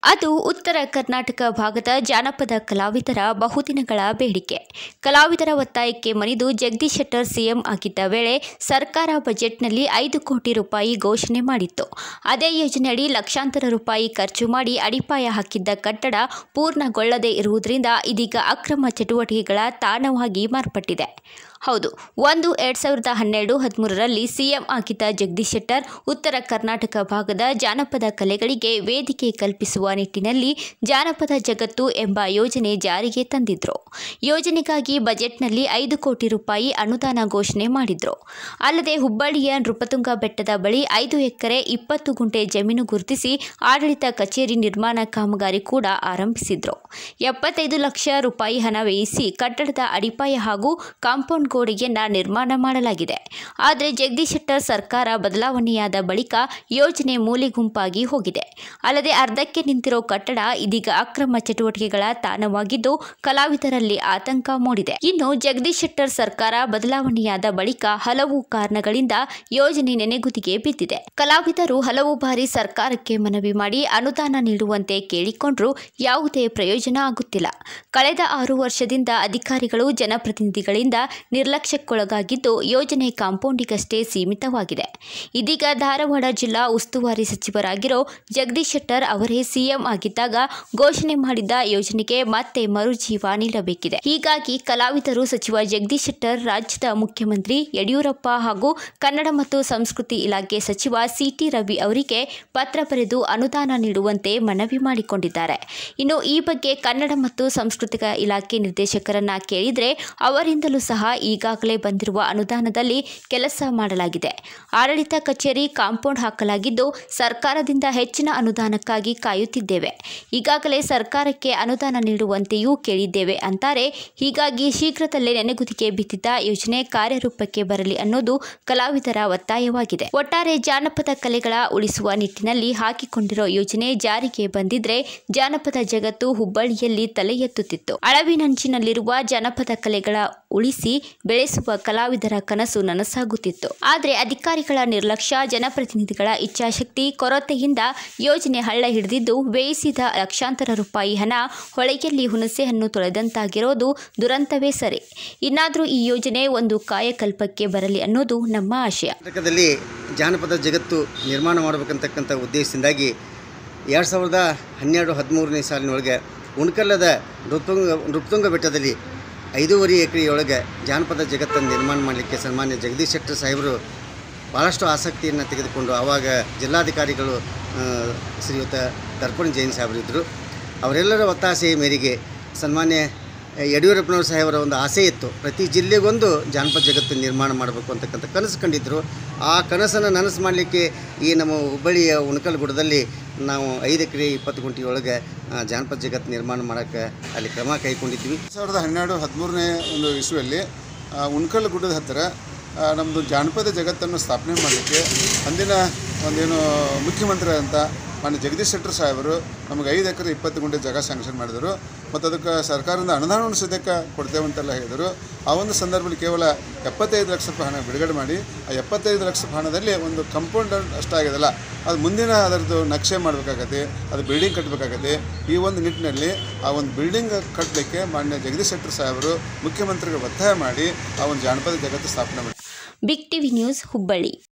ಅದು ಉತ್ತರ ಕರ್ನಾಟಕ ಭಾಗದ ಜಾನಪದ ಕಲಾವಿದರ ಬಹುದಿನಗಳ ಬೇಡಿಕೆ ಕಲಾವಿದರ ಒತ್ತಾಯಕ್ಕೆ ಮಣಿದು ಜಗದೀಶ್ ಶೆಟ್ಟರ್ ಸಿಎಂ ಆಗಿದ್ದ ವೇಳೆ ಸರ್ಕಾರ ಬಜೆಟ್ನಲ್ಲಿ ಐದು ಕೋಟಿ ರೂಪಾಯಿ ಘೋಷಣೆ ಮಾಡಿತ್ತು ಅದೇ ಯೋಜನೆಯಡಿ ಲಕ್ಷಾಂತರ ರೂಪಾಯಿ ಖರ್ಚು ಮಾಡಿ ಅಡಿಪಾಯ ಹಾಕಿದ್ದ ಕಟ್ಟಡ ಪೂರ್ಣಗೊಳ್ಳದೇ ಇರುವುದರಿಂದ ಇದೀಗ ಅಕ್ರಮ ಚಟುವಟಿಕೆಗಳ ತಾಣವಾಗಿ ಮಾರ್ಪಟ್ಟಿದೆ ಹೌದು ಒಂದು ಎರಡ್ ಸಾವಿರದ ಹನ್ನೆರಡು ಹದಿಮೂರರಲ್ಲಿ ಸಿಎಂ ಆಗಿದ್ದ ಜಗದೀಶ್ ಶೆಟ್ಟರ್ ಉತ್ತರ ಕರ್ನಾಟಕ ಭಾಗದ ಜಾನಪದ ಕಲೆಗಳಿಗೆ ವೇದಿಕೆ ಕಲ್ಪಿಸುವ ನಿಟ್ಟಿನಲ್ಲಿ ಜಾನಪದ ಜಗತ್ತು ಎಂಬ ಯೋಜನೆ ಜಾರಿಗೆ ತಂದಿದ್ರು ಯೋಜನೆಗಾಗಿ ಬಜೆಟ್ನಲ್ಲಿ ಐದು ಕೋಟಿ ರೂಪಾಯಿ ಅನುದಾನ ಘೋಷಣೆ ಮಾಡಿದ್ರು ಅಲ್ಲದೆ ಹುಬ್ಬಳ್ಳಿಯ ನೃಪತುಂಗ ಬೆಟ್ಟದ ಬಳಿ ಐದು ಎಕರೆ ಇಪ್ಪತ್ತು ಗುಂಟೆ ಜಮೀನು ಗುರುತಿಸಿ ಆಡಳಿತ ಕಚೇರಿ ನಿರ್ಮಾಣ ಕಾಮಗಾರಿ ಕೂಡ ಆರಂಭಿಸಿದ್ರು ಎಪ್ಪತ್ತೈದು ಲಕ್ಷ ರೂಪಾಯಿ ಹಣ ವ್ಯಯಿಸಿ ಕಟ್ಟಡದ ಅಡಿಪಾಯ ಹಾಗೂ ಕಾಂಪೌಂಡ್ ಗೋಡೆಯನ್ನ ನಿರ್ಮಾಣ ಮಾಡಲಾಗಿದೆ ಆದರೆ ಜಗದೀಶ್ ಶೆಟ್ಟರ್ ಸರ್ಕಾರ ಬದಲಾವಣೆಯಾದ ಬಳಿಕ ಯೋಜನೆ ಮೂಲೆಗುಂಪಾಗಿ ಹೋಗಿದೆ ಅಲ್ಲದೆ ಅರ್ಧಕ್ಕೆ ನಿಂತಿರೋ ಕಟ್ಟಡ ಇದೀಗ ಅಕ್ರಮ ಚಟುವಟಿಕೆಗಳ ತಾಣವಾಗಿದ್ದು ಕಲಾವಿದರಲ್ಲಿ ಆತಂಕ ಮೂಡಿದೆ ಇನ್ನು ಜಗದೀಶ್ ಶೆಟ್ಟರ್ ಸರ್ಕಾರ ಬದಲಾವಣೆಯಾದ ಬಳಿಕ ಹಲವು ಕಾರಣಗಳಿಂದ ಯೋಜನೆ ನೆನೆಗುದಿಗೆ ಬಿದ್ದಿದೆ ಕಲಾವಿದರು ಹಲವು ಬಾರಿ ಸರ್ಕಾರಕ್ಕೆ ಮನವಿ ಮಾಡಿ ಅನುದಾನ ನೀಡುವಂತೆ ಕೇಳಿಕೊಂಡ್ರೂ ಯಾವುದೇ ಪ್ರಯೋಜನ ಆಗುತ್ತಿಲ್ಲ ಕಳೆದ ಆರು ವರ್ಷದಿಂದ ಅಧಿಕಾರಿಗಳು ಜನಪ್ರತಿನಿಧಿಗಳಿಂದ ನಿರ್ಲಕ್ಷ್ಯಕ್ಕೊಳಗಾಗಿದ್ದು ಯೋಜನೆ ಕಾಂಪೌಂಡಿಗಷ್ಟೇ ಸೀಮಿತವಾಗಿದೆ ಇದೀಗ ಧಾರವಾಡ ಜಿಲ್ಲಾ ಉಸ್ತುವಾರಿ ಸಚಿವರಾಗಿರೋ ಜಗದೀಶ್ ಶೆಟ್ಟರ್ ಅವರೇ ಸಿಎಂ ಆಗಿದ್ದಾಗ ಘೋಷಣೆ ಮಾಡಿದ್ದ ಯೋಜನೆಗೆ ಮತ್ತೆ ಮರುಜೀವ ನೀಡಬೇಕಿದೆ ಹೀಗಾಗಿ ಕಲಾವಿದರು ಸಚಿವ ಜಗದೀಶ್ ಶೆಟ್ಟರ್ ರಾಜ್ಯದ ಮುಖ್ಯಮಂತ್ರಿ ಯಡಿಯೂರಪ್ಪ ಹಾಗೂ ಕನ್ನಡ ಮತ್ತು ಸಂಸ್ಕೃತಿ ಇಲಾಖೆ ಸಚಿವ ಸಿಟಿ ರವಿ ಅವರಿಗೆ ಪತ್ರ ಬರೆದು ಅನುದಾನ ನೀಡುವಂತೆ ಮನವಿ ಮಾಡಿಕೊಂಡಿದ್ದಾರೆ ಇನ್ನು ಈ ಬಗ್ಗೆ ಕನ್ನಡ ಮತ್ತು ಸಾಂಸ್ಕೃತಿಕ ಇಲಾಖೆ ನಿರ್ದೇಶಕರನ್ನ ಕೇಳಿದರೆ ಅವರಿಂದಲೂ ಸಹ ಈಗಾಗಲೇ ಬಂದಿರುವ ಅನುದಾನದಲ್ಲಿ ಕೆಲಸ ಮಾಡಲಾಗಿದೆ ಆಡಳಿತ ಕಚೇರಿ ಕಾಂಪೌಂಡ್ ಹಾಕಲಾಗಿದ್ದು ಸರ್ಕಾರದಿಂದ ಹೆಚ್ಚಿನ ಅನುದಾನಕ್ಕಾಗಿ ಕಾಯುತ್ತಿದ್ದೇವೆ ಈಗಾಗಲೇ ಸರ್ಕಾರಕ್ಕೆ ಅನುದಾನ ನೀಡುವಂತೆಯೂ ಕೇಳಿದ್ದೇವೆ ಅಂತಾರೆ ಹೀಗಾಗಿ ಶೀಘ್ರದಲ್ಲೇ ನೆನೆಗುದಿಗೆ ಬಿದ್ದಿದ್ದ ಯೋಜನೆ ಕಾರ್ಯರೂಪಕ್ಕೆ ಬರಲಿ ಅನ್ನೋದು ಕಲಾವಿದರ ಒತ್ತಾಯವಾಗಿದೆ ಒಟ್ಟಾರೆ ಜಾನಪದ ಕಲೆಗಳ ಉಳಿಸುವ ನಿಟ್ಟಿನಲ್ಲಿ ಹಾಕಿಕೊಂಡಿರೋ ಯೋಜನೆ ಜಾರಿಗೆ ಬಂದಿದ್ರೆ ಜಾನಪದ ಜಗತ್ತು ಹುಬ್ಬಳ್ಳಿಯಲ್ಲಿ ತಲೆ ಎತ್ತುತ್ತಿತ್ತು ಅಳವಿನಂಚಿನಲ್ಲಿರುವ ಜಾನಪದ ಕಲೆಗಳ ಉಳಿಸಿ ಬೆಳೆಸುವ ಕಲಾವಿದರ ಕನಸು ನನಸಾಗುತ್ತಿತ್ತು ಆದರೆ ಅಧಿಕಾರಿಗಳ ನಿರ್ಲಕ್ಷ್ಯ ಜನಪ್ರತಿನಿಧಿಗಳ ಇಚ್ಛಾಶಕ್ತಿ ಕೊರತೆಯಿಂದ ಯೋಜನೆ ಹಳ್ಳ ಹಿಡಿದಿದ್ದು ವ್ಯಯಿಸಿದ ಲಕ್ಷಾಂತರ ರೂಪಾಯಿ ಹಣ ಹೊಳೆಯಲ್ಲಿ ಹುಣಸೆಹಣ್ಣು ತೊಳೆದಂತಾಗಿರೋದು ದುರಂತವೇ ಸರಿ ಇನ್ನಾದರೂ ಈ ಯೋಜನೆ ಒಂದು ಕಾಯಕಲ್ಪಕ್ಕೆ ಬರಲಿ ಅನ್ನೋದು ನಮ್ಮ ಆಶಯ ಕರ್ನಾಟಕದಲ್ಲಿ ಜಾನಪದ ಜಗತ್ತು ನಿರ್ಮಾಣ ಮಾಡಬೇಕಂತಕ್ಕಂಥ ಉದ್ದೇಶದಿಂದಾಗಿ ಎರಡು ಸಾವಿರದ ಹನ್ನೆರಡು ಹದಿಮೂರನೇ ಸಾಲಿನೊಳಗೆ ಉಣ್ಕಲ್ಲದ ನೃಪತುಂಗ ನೃಪತುಂಗ ಬೆಟ್ಟದಲ್ಲಿ ಐದೂವರೆ ಎಕರೆಯೊಳಗೆ ಜಾನಪದ ಜಗತ್ತನ್ನು ನಿರ್ಮಾಣ ಮಾಡಲಿಕ್ಕೆ ಸನ್ಮಾನ್ಯ ಜಗದೀಶ್ ಶೆಟ್ಟರ್ ಸಾಹೇಬರು ಭಾಳಷ್ಟು ಆಸಕ್ತಿಯನ್ನು ತೆಗೆದುಕೊಂಡು ಆವಾಗ ಜಿಲ್ಲಾಧಿಕಾರಿಗಳು ಆ, ಶ್ರೀಯುತ ದರ್ಪಣ್ ಜೈನ್ ಸಾಹೇಬರಿದ್ದರು ಅವರೆಲ್ಲರ ಒತ್ತಾಸೆಯ ಮೇರೆಗೆ ಸನ್ಮಾನ್ಯ ಯಡಿಯೂರಪ್ಪನವ್ರ ಸಾಹೇಬರ ಒಂದು ಆಸೆ ಇತ್ತು ಪ್ರತಿ ಜಿಲ್ಲೆಗೊಂದು ಜಾನಪದ ಜಗತ್ತು ನಿರ್ಮಾಣ ಮಾಡಬೇಕು ಅಂತಕ್ಕಂಥ ಕನಸು ಕಂಡಿದ್ದರು ಆ ಕನಸನ್ನು ನನಸು ಮಾಡಲಿಕ್ಕೆ ಈ ನಮ್ಮ ಹುಬ್ಬಳ್ಳಿಯ ಉಣಕಲ್ಗುಡದಲ್ಲಿ ನಾವು ಐದು ಎಕರೆ ಇಪ್ಪತ್ತು ಗುಂಟೆಯೊಳಗೆ ಆ, ಜಾನಪದ ಜಗತ್ತು ನಿರ್ಮಾಣ ಮಾಡೋಕ್ಕೆ ಅಲ್ಲಿ ಕ್ರಮ ಕೈಗೊಂಡಿದ್ವಿ ಸಾವಿರದ ಹನ್ನೆರಡು ಹದಿಮೂರನೇ ಒಂದು ಇಸುವಲ್ಲಿ ಉಣ್ಕಲ್ ಗುಡ್ಡದ ಹತ್ತಿರ ನಮ್ಮದು ಜಾನಪದ ಜಗತ್ತನ್ನು ಸ್ಥಾಪನೆ ಮಾಡಲಿಕ್ಕೆ ಅಂದಿನ ಒಂದೇನು ಮುಖ್ಯಮಂತ್ರಿ ಅಂತ ಮಾನ್ಯ ಜಗದೀಶ್ ಶೆಟ್ಟರ್ ಸಾಹೇಬರು ನಮಗೆ ಐದು ಎಕರೆ ಇಪ್ಪತ್ತು ಗುಂಟೆ ಜಾಗ ಸ್ಯಾಂಕ್ಷನ್ ಮಾಡಿದರು ಮತ್ತು ಅದಕ್ಕೆ ಸರ್ಕಾರದಿಂದ ಅನುದಾನವನ್ನು ಸದ್ಯಕ್ಕೆ ಕೊಡ್ತೇವೆ ಅಂತೆಲ್ಲ ಹೇಳಿದರು ಆ ಒಂದು ಸಂದರ್ಭದಲ್ಲಿ ಕೇವಲ ಎಪ್ಪತ್ತೈದು ಲಕ್ಷ ರೂಪಾಯಿ ಹಣ ಬಿಡುಗಡೆ ಮಾಡಿ ಆ ಎಪ್ಪತ್ತೈದು ಲಕ್ಷ ರೂಪಾಯಿ ಹಣದಲ್ಲಿ ಒಂದು ಕಂಪೌಂಡ್ ಅಷ್ಟಾಗಿದೆಲ್ಲ ಅದು ಮುಂದಿನ ಅದರದ್ದು ನಕ್ಷೆ ಮಾಡಬೇಕಾಗತ್ತೆ ಅದು ಬಿಲ್ಡಿಂಗ್ ಕಟ್ಟಬೇಕಾಗತ್ತೆ ಈ ಒಂದು ನಿಟ್ಟಿನಲ್ಲಿ ಆ ಒಂದು ಬಿಲ್ಡಿಂಗ್ ಕಟ್ಟಲಿಕ್ಕೆ ಮಾನ್ಯ ಜಗದೀಶ್ ಶೆಟ್ಟರ್ ಸಾಹೇಬರು ಮುಖ್ಯಮಂತ್ರಿಗೆ ಒತ್ತಾಯ ಮಾಡಿ ಆ ಒಂದು ಜಾನಪದ ಜಗತ್ತು ಸ್ಥಾಪನೆ ಮಾಡಿ ಬಿಗ್ ಟಿವಿ ನ್ಯೂಸ್ ಹುಬ್ಬಳ್ಳಿ